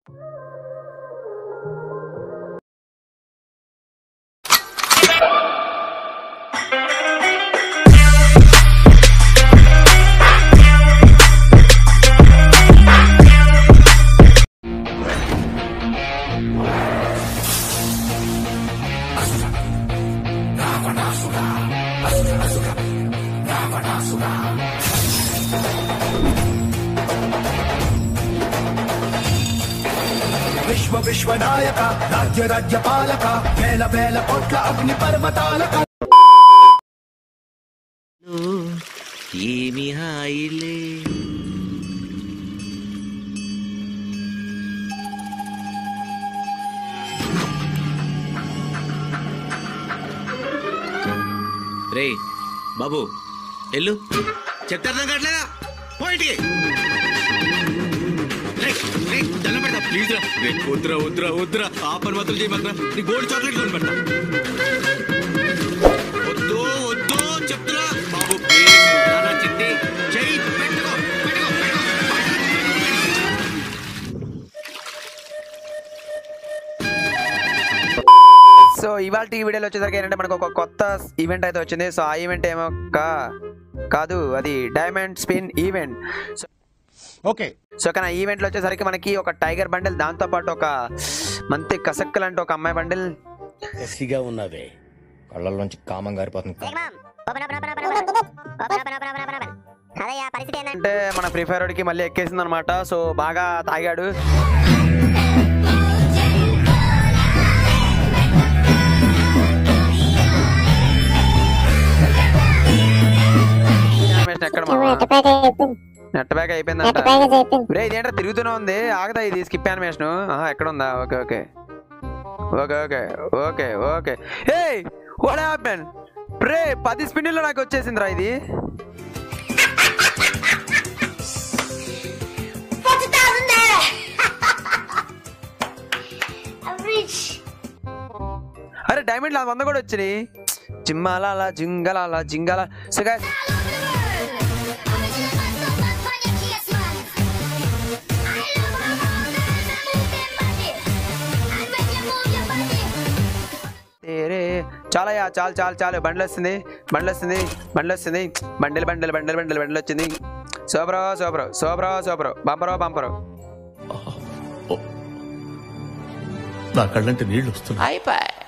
విశ్వ విశ్వనాయక రాజ్య రాజ్య పాలక వేల వేల కోట్ల అగ్ని పర్వతాలక ఏమి హాయిలే రే బాబు ఎల్లు చెప్తే అర్థం కావట్లేదా పోయింటికి ప్లీజ్ రా రే, వద్దురా వద్దురా వద్దురా ఆ పని మాత్రం చేయమన్నా నీ గోల్డ్ చాక్లెట్ కొని పెడతా వద్దు వద్దు చెప్తున్నా బాబు ప్లీజ్ నాన్న చిట్టి చెయ్యి పెట్టుకో పెట్టుకో పెట్టుకో సో ఇవాళ ఈ వీడియోలో వచ్చేసరికి ఏంటంటే మనకు ఒక కొత్త ఈవెంట్ అయితే వచ్చింది సో ఆ ఈవెంట్ ఏమో కా- కాదు అది diamond spin event okay so కానీ ఆ ఈవెంట్లో వచ్చేసరికి మనకి ఒక టైగర్ బండిల్ దాంతో పాటు ఒక మంచి కసక్ లాంటి ఒక అమ్మాయి బండిల్ ఎస్సీగా ఉన్నావే కళ్ళల్లోంచి కామం గారిపోతుంది అదయ్యా పరిస్థితి ఏంటంటే అంటే మన ఫ్రీ ఫైర్ వాడికి మళ్ళీ ఎక్కేసింది అనమాట సో బాగా తాగాడు ఎక్కడ నెట్ బ్యాగ్ అయిపోయిందంట రే ఇదేంటో తిరుగుతూనే ఉంది ఆగదా ఇది స్కిప్ యానిమేషన్ ఎక్కడ ఉందా okay okay okay okay okay okay hey what happen రే పది స్పిన్నుల్లో నాకు వచ్చేసిందిరా ఇది అరే డైమండ్ వంద కూడా వచ్చినాయి జిమ్మాల జింగల జింగల సో guys, తేరే చాలా యా చాలు చాలు చాలు బండ్లు వస్తుంది బండ్లు వస్తుంది బండ్లు వస్తుంది బండిలు బండిలు బండిలు బండిలు బండ్లు వచ్చింది సూపరో సూపరో సూపరో సూపరో బంపరో బంపరో నా కళ్ళంటే నీళ్లు వస్తున్నాయి అయిపోయి